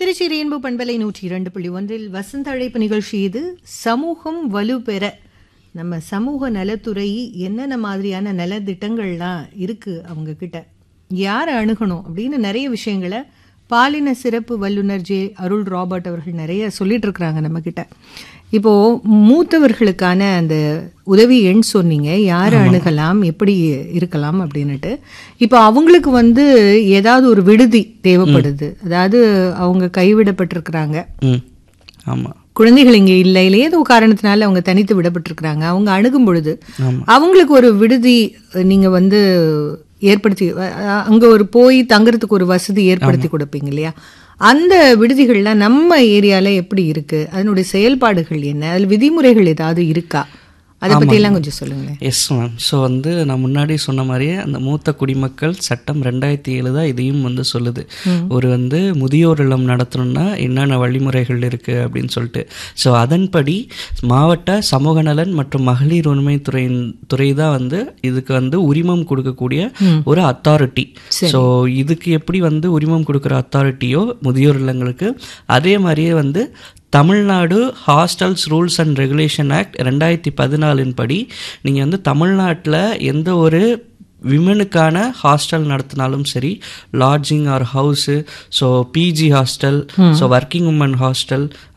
Trichy rainbow பண்பலை நூற்றி இரண்டு புள்ளி ஒன்றில் வசந்த அழைப்பு நிகழ்ச்சி இது சமூகம் வலுப்பெற நம்ம சமூக நலத்துறை என்னென்ன மாதிரியான நலத்திட்டங்கள்லாம் இருக்கு அவங்க கிட்ட யாரை அணுகணும் அப்படின்னு நிறைய விஷயங்களை பாலின சிறப்பு வல்லுநர் ஜே அருள் ராபர்ட் அவர்கள் நிறைய சொல்லிட்டு இருக்கிறாங்க நம்ம கிட்ட இப்போ மூத்தவர்களுக்கான அந்த உதவி எண் சொன்னீங்க யாரை அணுகலாம் எப்படி இருக்கலாம் அப்படின்னுட்டு இப்போ அவங்களுக்கு வந்து ஏதாவது ஒரு விடுதி தேவைப்படுது அதாவது அவங்க கைவிடப்பட்டிருக்கிறாங்க ம் ஆமாம் குழந்தைகள் இங்க இல்லை இல்லை ஏதோ காரணத்தினால அவங்க தனித்து விடப்பட்டிருக்கிறாங்க அவங்க அணுகும் பொழுது அவங்களுக்கு ஒரு விடுதி அஹ், நீங்க வந்து ஏற்படுத்தி அஹ், அங்க ஒரு போய் தங்குறதுக்கு ஒரு வசதி ஏற்படுத்தி கொடுப்பீங்க இல்லையா அந்த விடுதிகள்லாம் நம்ம ஏரியால எப்படி இருக்கு அதனுடைய செயல்பாடுகள் என்ன அதுல விதிமுறைகள் ஏதாவது இருக்கா அதை பத்தி எல்லாம் கொஞ்சம் சொல்லுங்களேன் எஸ் மேம் ஸோ வந்து நான் முன்னாடி சொன்ன மாதிரியே அந்த மூத்த குடிமக்கள் சட்டம் ரெண்டாயிரத்தி ஏழு தான் இதையும் வந்து சொல்லுது ஒரு வந்து முதியோர் இல்லம் நடத்தணும்னா என்னென்ன வழிமுறைகள் இருக்குது அப்படின்னு சொல்லிட்டு ஸோ அதன்படி மாவட்ட சமூக நலன் மற்றும் மகளிர் உரிமை துறை துறை தான் வந்து இதுக்கு வந்து உரிமம் கொடுக்கக்கூடிய ஒரு அத்தாரிட்டி ஸோ இதுக்கு எப்படி வந்து உரிமம் கொடுக்குற அத்தாரிட்டியோ முதியோர் இல்லங்களுக்கு அதே மாதிரியே வந்து Tamil Nadu hostels rules and regulation act ரெண்டாயிரத்தி பதினாலின் படி நீங்கள் வந்து தமிழ்நாட்டில் எந்த ஒரு விமனுக்கான ஹாஸ்டல் நடத்தினாலும் சரி lodging or house so P G hostel so working woman hostel